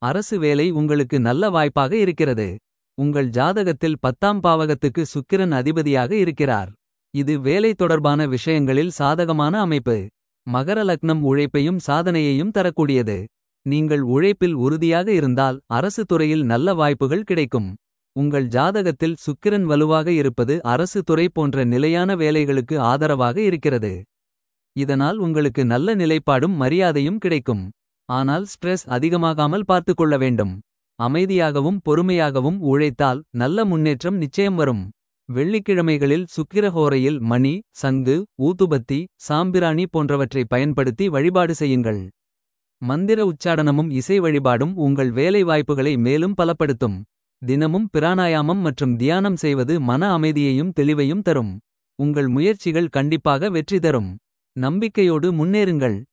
அரசு வேலை உங்களுக்கு நல்ல வாய்ப்பாக இருக்கிறது. உங்கள் ஜாதகத்தில் பத்தாம் பாவகத்துக்கு சுக்கிரன் அதிபதியாக இருக்கிறார். இது வேலை தொடர்பான விஷயங்களில் சாதகமான அமைப்பு. மகர லக்னம் உழைப்பையும் சாதனையையும் தரக்கூடியது. நீங்கள் உழைப்பில் உறுதியாக இருந்தால் அரசு துறையில் நல்ல வாய்ப்புகள் கிடைக்கும். உங்கள் ஜாதகத்தில் சுக்கிரன் வலுவாக இருப்பது அரசு துறை போன்ற நிலையான வேலைகளுக்கு ஆதரவாக இருக்கிறது. இதனால் உங்களுக்கு நல்ல நிலைப்பாடும் மரியாதையும் கிடைக்கும். ஆனால் ஸ்ட்ரெஸ் அதிகமாகாமல் பார்த்துக் கொள்ள வேண்டும். அமைதியாகவும் பொறுமையாகவும் உழைத்தால் நல்ல முன்னேற்றம் நிச்சயம் வரும். வெள்ளிக்கிழமைகளில் சுக்கிரஹோரையில் மணி சங்கு ஊதுபத்தி சாம்பிராணி போன்றவற்றை பயன்படுத்தி வழிபாடு செய்யுங்கள். மந்திர உச்சாடனமும் இசை வழிபாடும் உங்கள் வேலை வாய்ப்புகளை மேலும் பலப்படுத்தும். தினமும் பிராணாயாமம் மற்றும் தியானம் செய்வது மன அமைதியையும் தெளிவையும் தரும். உங்கள் முயற்சிகள் கண்டிப்பாக வெற்றி தரும். நம்பிக்கையோடு முன்னேறுங்கள்.